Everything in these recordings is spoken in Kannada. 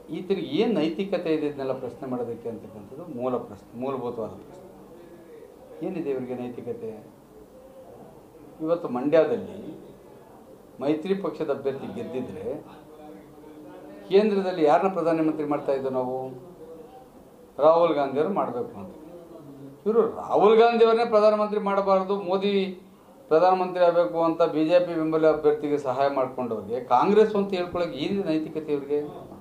ಈತನಿಗೆ ಏನು ನೈತಿಕತೆ ಇದೆ ಇದನ್ನೆಲ್ಲ ಪ್ರಶ್ನೆ ಮಾಡೋದಕ್ಕೆ ಅಂತಕ್ಕಂಥದ್ದು ಮೂಲ ಪ್ರಶ್ನೆ ಮೂಲಭೂತವಾದ ಪ್ರಶ್ನೆ ಏನಿದೆ ಇವರಿಗೆ ನೈತಿಕತೆ ಇವತ್ತು ಮಂಡ್ಯದಲ್ಲಿ ಮೈತ್ರಿ ಪಕ್ಷದ ಅಭ್ಯರ್ಥಿ ಗೆದ್ದಿದ್ರೆ ಕೇಂದ್ರದಲ್ಲಿ ಯಾರನ್ನ ಪ್ರಧಾನಮಂತ್ರಿ ಮಾಡ್ತಾ ಇದ್ದೋ ನಾವು ರಾಹುಲ್ ಗಾಂಧಿಯವರು ಮಾಡಬೇಕು ಅಂತ ಇವರು ರಾಹುಲ್ ಗಾಂಧಿಯವರನ್ನೇ ಪ್ರಧಾನಮಂತ್ರಿ ಮಾಡಬಾರ್ದು ಮೋದಿ ಪ್ರಧಾನಮಂತ್ರಿ ಆಗಬೇಕು ಅಂತ ಬಿ ಜೆ ಪಿ ಬೆಂಬಲ ಅಭ್ಯರ್ಥಿಗೆ ಸಹಾಯ ಮಾಡ್ಕೊಂಡವ್ರಿಗೆ ಕಾಂಗ್ರೆಸ್ ಅಂತ ಹೇಳ್ಕೊಳಕ್ಕೆ ಏನಿದೆ ನೈತಿಕತೆ ಇವ್ರಿಗೆ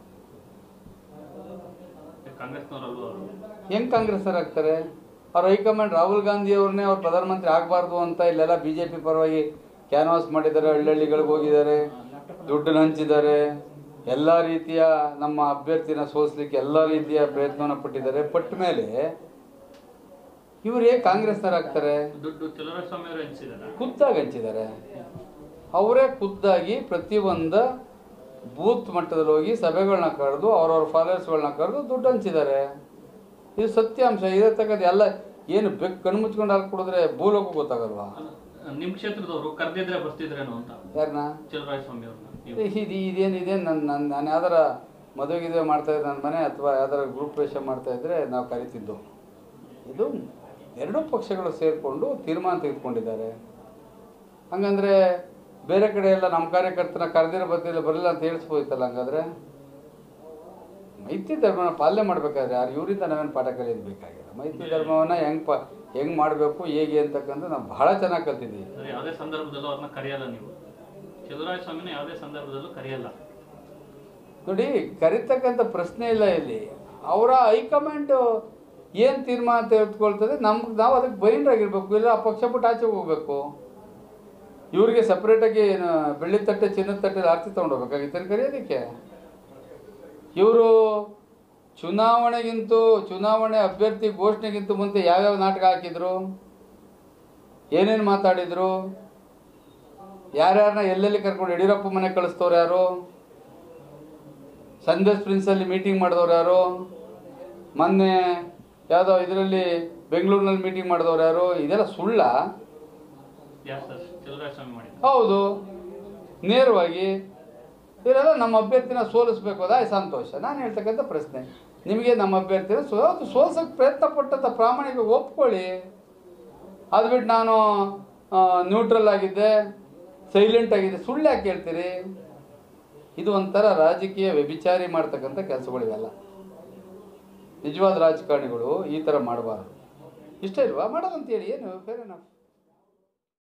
ಕಾಂಗ್ರೆಸ್ನವರಲ್ವ ಅವರು ಹೆಂಗ್ ಕಾಂಗ್ರೆಸ್ ಆಗ್ತಾರೆ ಅವ್ರ ಹೈಕಮಾಂಡ್ ರಾಹುಲ್ ಗಾಂಧಿ ಅವ್ರನ್ನೇ ಅವ್ರು ಪ್ರಧಾನಮಂತ್ರಿ ಆಗಬಾರ್ದು ಅಂತ ಇಲ್ಲೆಲ್ಲ ಬಿ ಜೆ ಪಿ ಪರವಾಗಿ ಕ್ಯಾನ್ವಾಸ್ ಮಾಡಿದ್ದಾರೆ ಹಳ್ಳಿಗಳಿಗೆ ಹೋಗಿದ್ದಾರೆ ದುಡ್ಡು ಹಂಚಿದ್ದಾರೆ ಎಲ್ಲ ರೀತಿಯ ನಮ್ಮ ಅಭ್ಯರ್ಥಿನ ಸೋಲಿಸ್ಲಿಕ್ಕೆ ಎಲ್ಲ ರೀತಿಯ ಪ್ರಯತ್ನವನ್ನು ಪಟ್ಟಿದ್ದಾರೆ ಪಟ್ಟ ಮೇಲೆ ಇವ್ರು ಹೇಗೆ ಕಾಂಗ್ರೆಸ್ನವರಾಗ್ತಾರೆ ದುಡ್ಡು ಚಲುವರಾಯಸ್ವಾಮಿ ಅವರು ಹಂಚಿದಾರ ಖುದ್ದಾಗಿ ಹಂಚಿದ್ದಾರೆ ಅವರೇ ಖುದ್ದಾಗಿ ಪ್ರತಿಯೊಂದು ಬೂತ್ ಮಟ್ಟದಲ್ಲಿ ಹೋಗಿ ಸಭೆಗಳನ್ನ ಕರೆದು ಅವ್ರವ್ರ ಫಾಲೋವರ್ಸ್ಗಳನ್ನ ಕರೆದು ದುಡ್ಡು ಹಂಚಿದ್ದಾರೆ ಇದು ಸತ್ಯಾಂಶ ಇದೇ ತಕ್ಕದ್ದು ಎಲ್ಲ ಏನು ಬೆಕ್ ಕಣ್ಣು ಮುಚ್ಕೊಂಡು ಹಾಕಿ ಕೊಡಿದ್ರೆ ಭೂಲೋಕ ಗೊತ್ತಾಗಲ್ವಾ ನಿಮ್ ಕ್ಷೇತ್ರದವರು ಕರೆದಿದ್ರೆ ಬರ್ತಿದ್ರೇನೋ ಅಂತ ಯಾರನ್ನ ಚಲುವರಾಯಸ್ವಾಮಿ ಅವ್ರನ್ನ ನೀವು ಇದು ಇದೇನು ಇದೇನು ನನ್ನ ನನ್ನ ನಾನು ಯಾವ್ದಾರ ಮದುವೆ ಗಿದುವೆ ಮಾಡ್ತಾ ಇದ್ದೆ ನನ್ನ ಮನೆ ಅಥವಾ ಯಾವ್ದಾರ ಗ್ರೂಪ್ ವೇಷ ಮಾಡ್ತಾ ಇದ್ರೆ ನಾವು ಕರಿತಿದ್ದು ಇದು ಎರಡೂ ಪಕ್ಷಗಳು ಸೇರಿಕೊಂಡು ತೀರ್ಮಾನ ತೆಗೆದುಕೊಂಡಿದ್ದಾರೆ ಹಂಗಂದ್ರೆ ಬೇರೆ ಕಡೆ ಎಲ್ಲ ನಮ್ಮ ಕಾರ್ಯಕರ್ತನ ಕರೆದಿರೋ ಬರ್ತಿಲ್ಲ ಬರಲಿಲ್ಲ ಅಂತ ಹೇಳಿಸ್ಬೋದಿತ್ತಲ್ಲ ಹಂಗಾದ್ರೆ ಮೈತ್ರಿ ಧರ್ಮನ ಪಾಲನೆ ಮಾಡಬೇಕಾದ್ರೆ ಯಾರು ಇವರಿಂದ ನಾವೇನು ಪಾಠ ಕಲಿಯೋದು ಬೇಕಾಗಿಲ್ಲ ಮೈತ್ರಿ ಧರ್ಮವನ್ನು ಹೆಂಗೆ ಪ ಹೆಂಗೆ ಮಾಡಬೇಕು ಹೇಗೆ ಅಂತಕ್ಕಂಥ ನಾವು ಬಹಳ ಚೆನ್ನಾಗಿ ಕಲ್ತಿದ್ದೀವಿ ಅಂದ್ರೆ ಯಾವುದೇ ಸಂದರ್ಭದಲ್ಲೂ ಅವ್ರನ್ನ ಕರೆಯಲ್ಲ ನೀವು ಚಲುವರಾಯಸ್ವಾಮಿನ ಯಾವುದೇ ಸಂದರ್ಭದಲ್ಲೂ ಕರೆಯಲ್ಲ ನೋಡಿ ಕರಿತಕ್ಕಂಥ ಪ್ರಶ್ನೆ ಇಲ್ಲ ಇಲ್ಲಿ ಅವರ ಹೈಕಮಾಂಡ್ ಏನು ತೀರ್ಮಾನ ತೆಗೆದುಕೊಳ್ತದೆ ನಮ್ಗೆ ನಾವು ಅದಕ್ಕೆ ಬೈಂಡ್ರಾಗಿರ್ಬೇಕು ಇಲ್ಲ ಆ ಪಕ್ಷ ಬಿಟ್ಟು ಆಚೆಗೆ ಹೋಗ್ಬೇಕು ಇವ್ರಿಗೆ ಸಪ್ರೇಟಾಗಿ ಏನು ಬೆಳ್ಳಿ ತಟ್ಟೆ ಚಿನ್ನದ ತಟ್ಟೆ ಆರ್ತಿ ತೊಗೊಂಡೋಗ್ಬೇಕಾಗಿತ್ತು ಕರೆಯೋದಕ್ಕೆ ಇವರು ಚುನಾವಣೆಗಿಂತೂ ಚುನಾವಣೆ ಅಭ್ಯರ್ಥಿ ಘೋಷಣೆಗಿಂತ ಮುಂದೆ ಯಾವ್ಯಾವ ನಾಟಕ ಹಾಕಿದ್ರು ಏನೇನು ಮಾತಾಡಿದ್ರು ಯಾರ್ಯಾರನ್ನ ಎಲ್ಲೆಲ್ಲಿ ಕರ್ಕೊಂಡು ಯಡಿಯೂರಪ್ಪ ಮನೆ ಕಳಿಸ್ತವ್ರು ಯಾರು ಸಂದೇಶ್ ಪ್ರಿನ್ಸಲ್ಲಿ ಮೀಟಿಂಗ್ ಮಾಡಿದವ್ರು ಯಾರು ಮೊನ್ನೆ ಯಾವುದೋ ಇದರಲ್ಲಿ ಬೆಂಗಳೂರಿನಲ್ಲಿ ಮೀಟಿಂಗ್ ಮಾಡಿದವ್ರು ಯಾರು ಇದೆಲ್ಲ ಸುಳ್ಳ ಯಾರು ಸರ್ ಚಲುವರಾಯಸ್ವಾಮಿ ಮಾಡಿದ್ರು ಹೌದು ನೇರವಾಗಿ ಇವರೆಲ್ಲ ನಮ್ಮ ಅಭ್ಯರ್ಥಿನ ಸೋಲಿಸ್ಬೇಕು ಅದಾಯ್ ಸಂತೋಷ ನಾನು ಹೇಳ್ತಕ್ಕಂಥ ಪ್ರಶ್ನೆ ನಿಮಗೆ ನಮ್ಮ ಅಭ್ಯರ್ಥಿನ ಸೋ ಸೋಲ್ಸೋಕ್ಕೆ ಪ್ರಯತ್ನ ಪಟ್ಟಂಥ ಪ್ರಾಮಾಣಿಕ ಒಪ್ಕೊಳ್ಳಿ ಅದು ಬಿಟ್ಟು ನಾನು ನ್ಯೂಟ್ರಲ್ ಆಗಿದ್ದೆ ಸೈಲೆಂಟ್ ಆಗಿದ್ದೆ ಸುಳ್ಳು ಯಾಕೆ ಹೇಳ್ತೀರಿ ಇದು ಒಂಥರ ರಾಜಕೀಯ ವ್ಯಭಿಚಾರಿ ಮಾಡ್ತಕ್ಕಂಥ ಕೆಲಸಗಳಿವೆಲ್ಲ ನಿಜವಾದ ರಾಜಕಾರಣಿಗಳು ಈ ಥರ ಮಾಡಬಾರ್ದು ಇಷ್ಟ ಇಲ್ವಾ ಮಾಡೋದಂತೇಳಿ ಏನು ಫೇರ್ ಎನಫ್